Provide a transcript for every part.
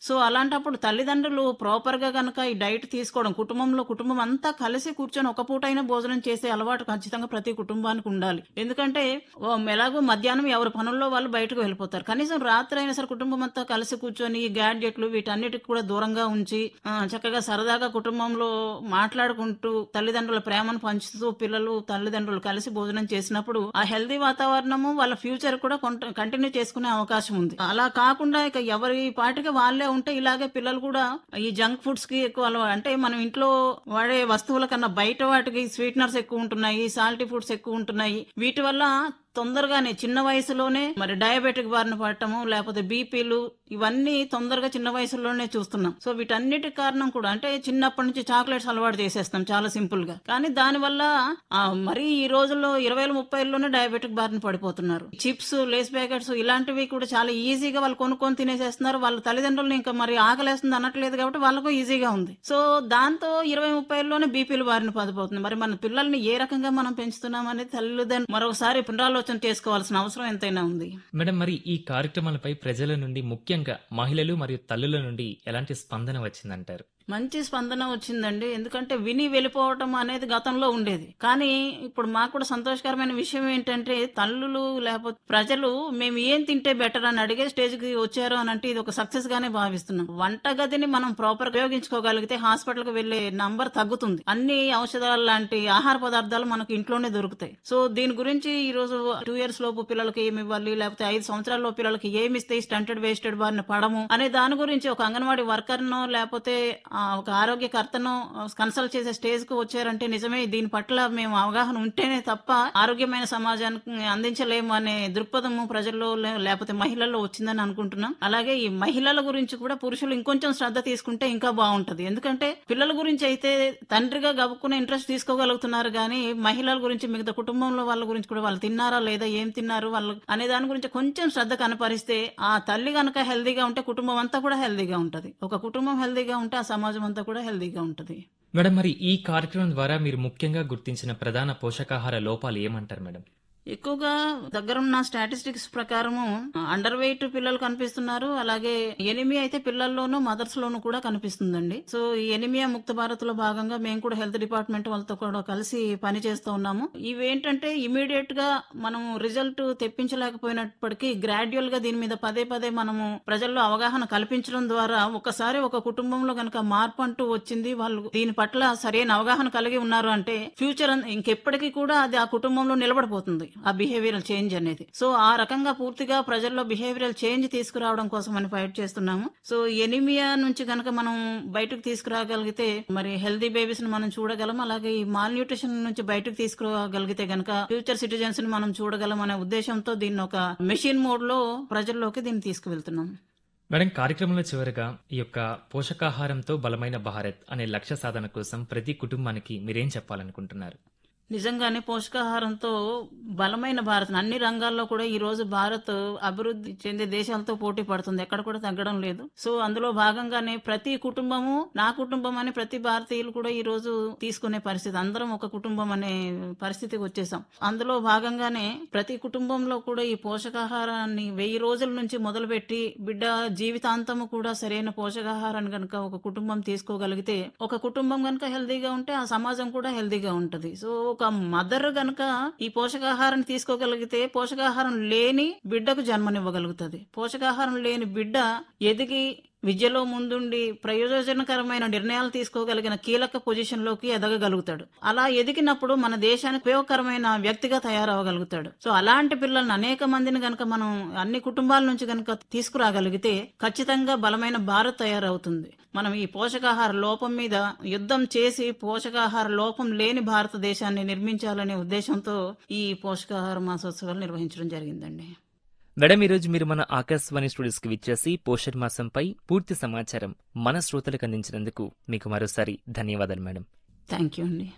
so అలాంటప్పుడు తల్లిదండ్రులు proper గా గనక ఈ డైట్ తీసుకోవడం కుటుంబంలో కుటుంబం అంతా కలిసి కూర్చొని ఒక పూటైనా భోజనం చేసే అలవాటు ఖచ్చితంగా ప్రతి కుటుంబానికి ఉండాలి ఎందుకంటే ఓ ఎలాగో మధ్యాహ్నం ఎవరి పనుల్లో వాళ్ళు బయటకు వెళ్ళిపోతారు కనీసం రాత్రి అయినా సరే కుటుంబం అంతా కలిసి కూర్చొని ఈ గ్యాడ్జెట్లు వీటన్నిటికి కూడా దూరంగా ఉంచి ఆ, చక్కగా సరదాగా కుటుంబంలో మాట్లాడుకుంటూ తల్లిదండ్రుల ప్రేమను పంచుతూ పిల్లలు తల్లిదండ్రులు కలిసి భోజనం చేసినప్పుడు ఆ హెల్దీ వాతావరణము వాళ్ళ ఫ్యూచర్ కూడా కంటిన్యూ చేసుకునే అవకాశం ఉంది అలా కాకుండా ఇక ఎవరి పాటికి వాళ్ళే ఉంటే ఇలాగే పిల్లలు కూడా ఈ జంక్ ఫుడ్స్ కి ఎక్కువ అలవా- అంటే మనం ఇంట్లో వాడే వస్తువుల కన్నా బయట వాటికి స్వీట్నర్స్ ఎక్కువ ఉంటున్నాయి సాల్టీ ఫుడ్స్ ఎక్కువ ఉంటున్నాయి వీటి వల్ల తొందరగానే చిన్న వయసులోనే మరి డయాబెటిక్ బారిన పడటము లేకపోతే బీపీలు ఇవన్నీ తొందరగా చిన్న వయసులోనే చూస్తున్నాం సో వీటన్నిటి కారణం కూడా అంటే చిన్నప్పటి నుంచి చాక్లెట్స్ అలవాటు చేసేస్తాం చాలా సింపుల్ గా కానీ దానివల్ల ఆ, మరీ ఈ రోజుల్లో ఇరవై ముప్పైలోనే డయాబెటిక్ బారిన పడిపోతున్నారు చిప్స్ లేస్ ప్యాకెట్స్ ఇలాంటివి కూడా చాలా ఈజీగా వాళ్ళు కొనుక్కొని తినేసేస్తున్నారు వాళ్ళ తల్లిదండ్రులు ఇంకా మరి ఆకలేస్తుంది అనట్లేదు కాబట్టి వాళ్ళకు ఈజీగా ఉంది సో దాంతో ఇరవై ముప్పైలోనే బీపీలు బారిన పడిపోతుంది మరి మన పిల్లల్ని ఏ రకంగా మనం పెంచుతున్నాం అనేది తల్లిదండ్రులు మరొకసారి పునరాలోచన చేసుకోవాల్సిన అవసరం ఎంతైనా ఉంది మేడం మరి ఈ కార్యక్రమాలపై ప్రజల నుండి ముఖ్యంగా మహిళలు మరియు తల్లుల నుండి ఎలాంటి స్పందన వచ్చిందంటారు మంచి స్పందన వచ్చిందండి ఎందుకంటే విని వెళ్ళిపోవటం అనేది గతంలో ఉండేది కానీ ఇప్పుడు మాకు కూడా సంతోషకరమైన విషయం ఏంటంటే తల్లులు లేకపోతే ప్రజలు మేము ఏం తింటే బెటర్ అని అడిగే స్టేజ్ కి వచ్చారు అని అంటే ఇది ఒక సక్సెస్ గానే భావిస్తున్నాం వంట గదిని మనం ప్రాపర్ ఉపయోగించుకోగలిగితే హాస్పిటల్ కి వెళ్లే నంబర్ తగ్గుతుంది అన్ని ఔషధాలు లాంటి ఆహార పదార్థాలు మనకు ఇంట్లోనే దొరుకుతాయి సో దీని గురించి ఈ రోజు టూ ఇయర్స్ లోపు పిల్లలకి ఏమి ఇవ్వాలి లేకపోతే ఐదు సంవత్సరాల పిల్లలకి ఏమి ఇస్తే స్టంటెడ్ వేస్టెడ్ బారిన పడము అనే దాని గురించి ఒక అంగన్వాడీ వర్కర్ నో లేకపోతే ఆ, ఒక ఆరోగ్యకర్తను కన్సల్ట్ చేసే స్టేజ్ కు వచ్చారంటే నిజమే దీని పట్ల మేము అవగాహన ఉంటేనే తప్ప ఆరోగ్యమైన సమాజానికి అందించలేము అనే దృక్పథము ప్రజల్లో లే- లేకపోతే మహిళల్లో వచ్చిందని అనుకుంటున్నాం అలాగే ఈ మహిళల గురించి కూడా పురుషులు ఇంకొంచెం శ్రద్ధ తీసుకుంటే ఇంకా బాగుంటది ఎందుకంటే పిల్లల గురించి అయితే తండ్రిగా గబుక్కునే ఇంట్రెస్ట్ తీసుకోగలుగుతున్నారు కానీ మహిళల గురించి మిగతా కుటుంబంలో వాళ్ళ గురించి కూడా వాళ్ళు తిన్నారా లేదా ఏం తిన్నారు వాళ్ళు అనే దాని గురించి కొంచెం శ్రద్ధ కనపరిస్తే ఆ తల్లి గనక హెల్దీగా ఉంటే కుటుంబం అంతా కూడా హెల్దీగా ఉంటది ఒక కుటుంబం హెల్దీగా ఉంటే ఆ సమాజం అంతా కూడా హెల్దీగా ఉంటది మేడం మరి ఈ కార్యక్రమం ద్వారా మీరు ముఖ్యంగా గుర్తించిన ప్రధాన పోషకాహార లోపాలు ఏమంటారు మేడం ఎక్కువగా దగ్గరున్న స్టాటిస్టిక్స్ ప్రకారము అండర్ వెయిట్ పిల్లలు కనిపిస్తున్నారు అలాగే ఎనిమియా అయితే పిల్లల్లోనూ మదర్స్ లోనూ కూడా కనిపిస్తుందండి సో ఈ ఎనిమియా ముక్త భారత్ లో భాగంగా మేము కూడా హెల్త్ డిపార్ట్మెంట్ వాళ్ళతో కూడా కలిసి పని చేస్తూ ఉన్నాము ఇవేంటంటే ఇమీడియట్ గా మనం రిజల్ట్ తెప్పించలేకపోయినప్పటికీ గ్రాడ్యువల్ గా దీని మీద పదే పదే మనము ప్రజల్లో అవగాహన కల్పించడం ద్వారా ఒకసారి ఒక కుటుంబంలో గనక మార్పు అంటూ వచ్చింది వాళ్ళు దీని పట్ల సరైన అవగాహన కలిగి ఉన్నారు అంటే ఫ్యూచర్ అన్- ఇంకెప్పటికీ కూడా అది ఆ కుటుంబంలో నిలబడిపోతుంది ఆ బిహేవియరల్ చేంజ్ అనేది సో ఆ రకంగా పూర్తిగా ప్రజల్లో బిహేవియరల్ చేంజ్ తీసుకురావడం కోసం అని ఫైట్ చేస్తున్నాము సో ఎనిమియా నుంచి కనుక మనం బయటకు తీసుకురాగలిగితే మరి హెల్దీ బేబీస్ ని మనం చూడగలం అలాగే ఈ మాల్ న్యూట్రిషన్ నుంచి బయటకు తీసుకురాగలిగితే గనక ఫ్యూచర్ సిటిజన్స్ ని మనం చూడగలం అనే ఉద్దేశంతో దీన్ని ఒక మెషిన్ మోడ్ లో ప్రజల్లోకి దీన్ని తీసుకువెళ్తున్నాం మేడం కార్యక్రమంలో చివరగా ఈ యొక్క పోషకాహారంతో బలమైన భారత్ అనే లక్ష్య సాధన కోసం ప్రతి కుటుంబానికి మీరేం చెప్పాలనుకుంటున్నారు నిజంగానే పోషకాహారంతో బలమైన భారత్ అన్ని రంగాల్లో కూడా ఈ రోజు భారత్ అభివృద్ధి చెందే దేశాలతో పోటీ పడుతుంది ఎక్కడ కూడా తగ్గడం లేదు సో అందులో భాగంగానే ప్రతి కుటుంబము నా కుటుంబం అని ప్రతి భారతీయులు కూడా ఈ రోజు తీసుకునే పరిస్థితి అందరం ఒక కుటుంబం అనే పరిస్థితికి వచ్చేసాం అందులో భాగంగానే ప్రతి కుటుంబంలో కూడా ఈ పోషకాహారాన్ని వెయ్యి రోజుల నుంచి మొదలుపెట్టి బిడ్డ జీవితాంతము కూడా సరైన పోషకాహారాన్ని గనుక ఒక కుటుంబం తీసుకోగలిగితే ఒక కుటుంబం గనుక హెల్దీగా ఉంటే ఆ సమాజం కూడా హెల్దీగా ఉంటది సో ఒక మదర్ గనుక ఈ పోషకాహారం తీసుకోగలిగితే పోషకాహారం లేని బిడ్డకు జన్మనివ్వగలుగుతుంది పోషకాహారం లేని బిడ్డ ఎదిగి విద్యలో ముందుండి ప్రయోజనకరమైన నిర్ణయాలు తీసుకోగలిగిన కీలక పొజిషన్ లోకి ఎదగగలుగుతాడు అలా ఎదిగినప్పుడు మన దేశానికి ఉపయోగకరమైన వ్యక్తిగా తయారవగలుగుతాడు సో అలాంటి పిల్లల్ని అనేక మందిని గనక మనం అన్ని కుటుంబాల నుంచి గనక తీసుకురాగలిగితే ఖచ్చితంగా బలమైన భారత్ తయారవుతుంది మనం ఈ పోషకాహార లోపం మీద యుద్ధం చేసి పోషకాహార లోపం లేని భారతదేశాన్ని నిర్మించాలనే ఉద్దేశంతో ఈ పోషకాహార మాసోత్సవాలు నిర్వహించడం జరిగిందండి మేడం ఈరోజు మీరు మన ఆకాశవాణి స్టూడియోస్ కి విచ్చేసి పోషణ్ మాసంపై పూర్తి సమాచారం మన శ్రోతలకు అందించినందుకు మీకు మరోసారి ధన్యవాదాలు మేడం థ్యాంక్ యూ అండి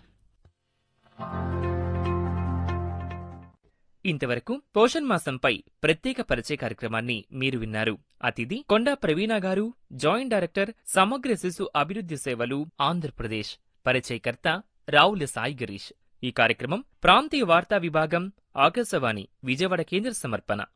ఇంతవరకు పోషణ్ మాసంపై ప్రత్యేక పరిచయ కార్యక్రమాన్ని మీరు విన్నారు అతిథి కొండా ప్రవీణ గారు జాయింట్ డైరెక్టర్ సమగ్ర శిశు అభివృద్ధి సేవలు ఆంధ్రప్రదేశ్ పరిచయకర్త రావుల సాయి గిరీష్ ఈ కార్యక్రమం ప్రాంతీయ వార్తా విభాగం ఆకాశవాణి విజయవాడ కేంద్ర సమర్పణ